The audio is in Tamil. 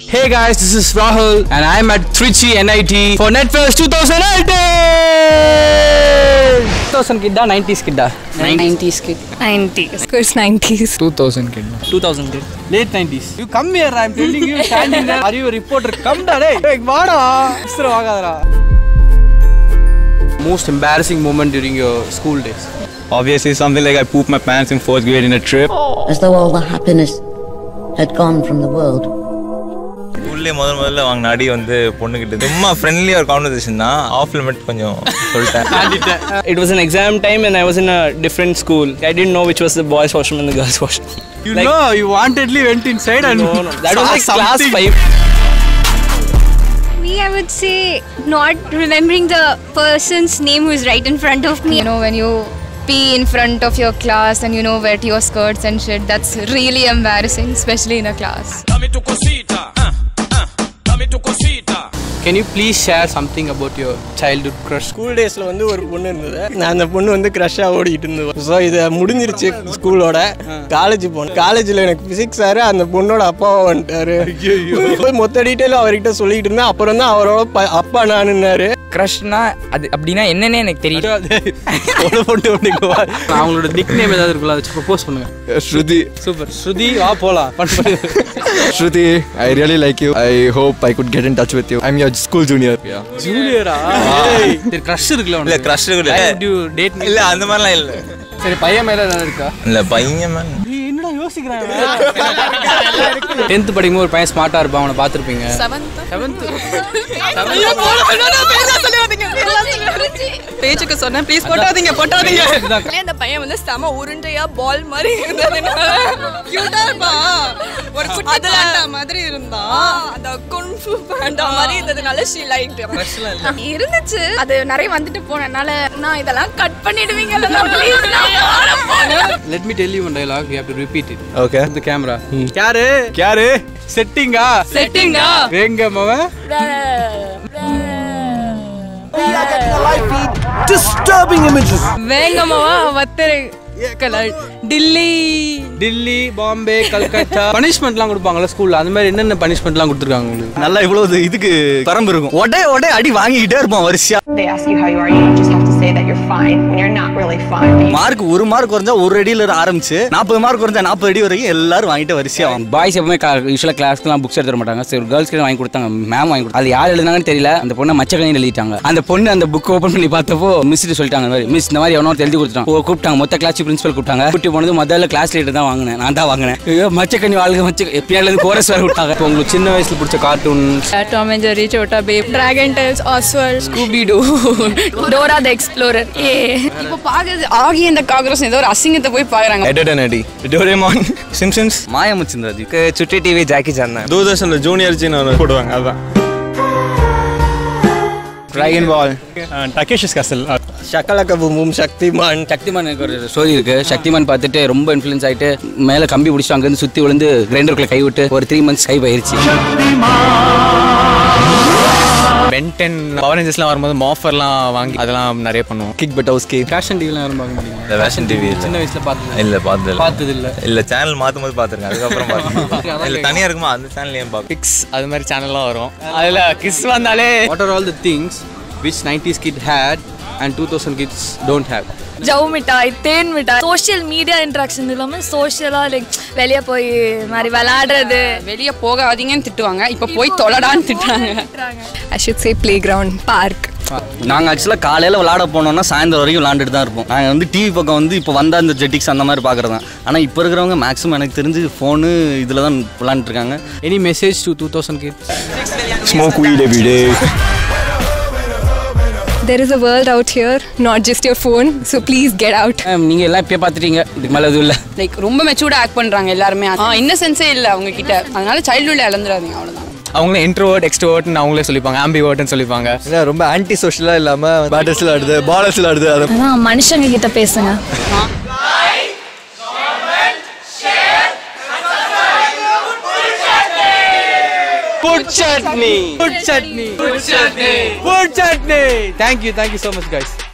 Hey guys, this is Rahul and I'm at Trichy NIT for NetFest 2018! 2000 kidda, 90s kidda? 90s kid. 90s. Of course, 90s. 2000 kid. 2000 kid. Late 90s. You come here, I'm telling you, standing there. Are you a reporter? Come da, hey. Hey, vaada. Isra vagadara. Most embarrassing moment during your school days? Obviously, something like I pooped my pants in fourth grade in a trip. as though all the happiness had gone from the world. ஸ்கூல்லே முதல் முதல்ல வாங்கின அடி வந்து பொண்ணுகிட்ட சும்மா ஃப்ரெண்ட்லியாக ஒரு கான்வர்சேஷன் தான் ஆஃப்ல மட்டும் கொஞ்சம் சொல்லிட்டேன் It was an exam time and I was in a different school. I didn't know which was the boys' washroom and the girls' washroom. You Like- know, you wantedly went inside and No, no, that was saw like class something. 5. Me, I would say not remembering the person's name who is right in front of me. you know when you pee in front of your class and you know wet your skirts and shit that's really embarrassing especially in a class Can you please share something about your childhood crush? School டேஸில் வந்து ஒரு பொண்ணு இருந்தது நான் அந்த பொண்ணு வந்து க்ரஷ்ஷாக ஓடிக்கிட்டு இருந்தது ஸோ இதை முடிஞ்சிருச்சு ஸ்கூலோட காலேஜ் போனேன் காலேஜில் எனக்கு ஃபிசிக்ஸ் சார் அந்த பொண்ணோட அப்பாவை வந்துட்டாரு போய் மொத்த டீட்டெயிலும் அவர்கிட்ட சொல்லிக்கிட்டு இருந்தேன் அப்புறம் தான் அவரோட ப- அப்பா நானுன்னாரு க்ரஷ்னா அது அப்படின்னா என்னன்னே எனக்கு தெரியல ஒரு பொண்ணு ஒண்ணுக்கு வா. அவங்களோட நிக் நேம் ஏதாவது இருக்குல்ல அதை ப்ரப்போஸ் பண்ணுங்க Shruti, சூப்பர் ஸ்ருதி வா போலாம் பண்ணு Shruti, I really like you. I hope I could get in touch with you. I'm your school junior. Yeah. ஜூனியரா சரி க்ரஷ் இருக்குல்ல இல்லை க்ரஷ் இல்லை டேட் இல்லை அந்த மாதிரிலாம் இல்லை சரி பையன் மேல ஏதாவது இருக்கா இல்லை பையன் மேம் என்னடா யோசிக்கிறாங்க டென்த் படிக்கும்போது ஒரு பையன் ஸ்மார்ட்டா இருப்பான் அவனை பார்த்துருப்பீங்க செவன்த் பேச்சுக்கு சொன்னேன் ப்ளீஸ் போட்டாதீங்க போட்டாதீங்க அந்த பையன் வந்து செம உருண்டையா பால் மாதிரி இருந்ததுனால கியூட்டா இருப்பான் ஒரு அதலாண்டா மாதிரி இருந்தான் அந்த குன்ஃபு பேண்டா மாதிரி இருந்ததுனால ஷீ லைக் இருந்துச்சு அது நிறைய வந்துட்டு போனனால நான் இதெல்லாம் கட் பண்ணிடுவீங்கல்ல please let me tell you one dialogue you have to repeat it Okay. இந்த கேமரா யாரு Kyaru? செட்டிங்கா செட்டிங்கா வேங்க மவன் வேங்கமாவா வத்தரை கலர் டில்லி டெல்லி பாம்பே கல்கத்தா பனிஷ்மெண்ட்லாம் கொடுப்பாங்கல்ல ஸ்கூல்ல அந்த மாதிரி என்னென்ன பனிஷ்மெண்ட்லாம் கொடுத்துருக்காங்க உங்களுக்கு நல்லா இவ்வளவு இதுக்கு பரம்பு இருக்கும் உடனே உடனே அடி வாங்கிக்கிட்டே இருப்போம் வரிசையா They ask you how you are, you just have to say that you're fine when you're not really fine. But you mark ஒரு மார்க் குறைஞ்சா ஒரு அடியில இருந்து ஆரம்பிச்சு நாற்பது மார்க் குறைஞ்சா நாற்பது அடி வரைக்கும் எல்லாரும் வாங்கிட்டு வரிசையா வாங்க பாய்ஸ் எப்பவுமே யூஸ்வலாக கிளாஸ்க்குலாம் புக்ஸ் எடுத்து வர மாட்டாங்க சரி கேர்ள்ஸ் கிட்ட வாங்கி கொடுத்தாங்க மேம் வாங்கி கொடுத்தாங்க அது யார் எழுதுனாங்கன்னு தெரியல அந்த பொண்ணை மச்சக்கணி எழுதிட்டாங்க அந்த பொண்ணு அந்த புக் ஓப்பன் பண்ணி பார்த்தப்போ மிஸ் சொல்லிட்டாங்க இந்த மாதிரி மிஸ் இந்த மாதிரி எவனோ ஒருத்தன் எழுதி கொடுத்துட்டான் ஓ, கூப்பிட்டாங்க மொத்த கிளாஸ் பிரின்சிபல் கூப்பிட்டாங்க கூட்டி போனது முதல்ல கிளாஸ் லீடர் தான் வாங்கினேன் நான் தான் வாங்கினேன் ஐயோ மச்சக்கண்ணி வாழ்க்கை மச்ச எப்பயாவது கோரஸ் வேற விட்டாங்க இப்போ உங்களுக்கு சின்ன வயசுல பிடிச்ச cartoon Tom and Jerry Chhota பேப் Dragon Tales Oswald Scooby Doo Dora the Explorer ஏ இப்போ பாக்குறது ஆகி அந்த காக்ரோஸ் ஏதோ ஒரு அசிங்கத்தை போய் பாக்குறாங்க எடட் அடி டோரேமான் சிம்சன்ஸ் மாயமுச்சின்றது சுட்டி டிவி ஜாக்கி சான் தான் தூர்தர்ஷன்ல ஜூனியர் ஜின்னு போடுவாங்க அதான் டிராகன் பால் டக்கேஷஸ் கசல் சக்கலக்க பூமும் சக்திமான் சக்திமான் எனக்கு ஒரு ஸ்டோரி இருக்கு சக்திமான் பார்த்துட்டு ரொம்ப இன்ஃப்ளூயன்ஸ் ஆயிட்டு மேலே கம்பி பிடிச்சிட்டு அங்கேருந்து சுற்றி விழுந்து கிரைண்டருக்குள்ள கை விட்டு ஒரு த்ரீ மந்த்ஸ் கை போயிருச்சு பென்டென் பவர் ரேஞ்சர்ஸ்லாம் வரும்போது மாஃபர்லாம் வாங்கி அதெல்லாம் நிறைய பண்ணுவோம் kick but house cake fashion டிவிலாம் யாரும் பார்க்க மாட்டீங்க இந்த ஃபேஷன் டிவி சின்ன வயசுல பார்த்தது இல்லை பார்த்தது பார்த்தது இல்ல இல்லை சேனல் மாற்றும் போது பார்த்துருக்கேன் அதுக்கப்புறம் பார்த்தேன் இல்லை தனியாக இருக்குமா அந்த சேனல் ஏன் பார்க்க பிக்ஸ் அது மாதிரி சேனல்லாம் வரும் அதில் கிஸ் வந்தாலே what are all the things which nineties kid hate and two thousand kids don't have ஜவு மிட்டாய் தேன் மிட்டாய் சோஷியல் மீடியா இன்ட்ராக்ஷன் இல்லாமல் சோஷியலாக லைக் வெளியே போய் மாதிரி விளையாடுறது வெளியே போகாதீங்கன்னு திட்டுவாங்க இப்போ போய் தொலைடான்னு திட்டுறாங்க I should say playground park நாங்கள் ஆக்சுவலாக காலையில் விளாட போனோம்னா சாயந்தரம் வரைக்கும் விளாண்டுட்டு தான் இருப்போம் நாங்கள் வந்து டிவி பக்கம் வந்து இப்போ வந்த அந்த ஜெட்டிக்ஸ் அந்த மாதிரி பார்க்குறது தான் ஆனால் இப்போ இருக்கிறவங்க மேக்ஸிமம் எனக்கு தெரிஞ்சு ஃபோனு இதில் தான் விளாண்டுட்டு இருக்காங்க any message to two thousand kids smoke weed every day there is a world out here not just your phone so please get out நீங்கள் எல்லாம் இப்போ பார்த்துட்டீங்க இதுக்கு மேலே எதுவும் இல்லை லைக் ரொம்ப மெச்சூர்டா ஆக்ட் பண்றாங்க எல்லாருமே ஆ இன்னசென்ஸே இல்ல அவங்க கிட்ட அதனால சைல்ட்ஹுட் இழந்துடாதீங்க அவ்வளவுதான் அவங்களே இன்ட்ரோவர்ட் எக்ஸ்ட்ரோவர்ட்னு அவங்களே சொல்லிப்பாங்க ஆம்பிவர்ட்னு சொல்லிப்பாங்க ரொம்ப ஆன்டி சோஷியலா இல்லாம பேட்டர்ஸ்ல ஆடுது பாலர்ஸ்ல ஆடுது அது அதான் மனுஷங்க கிட்ட பேசுங்க Put chutney. Put chutney. Put chutney. Put chutney. Thank you. Thank you so much, guys.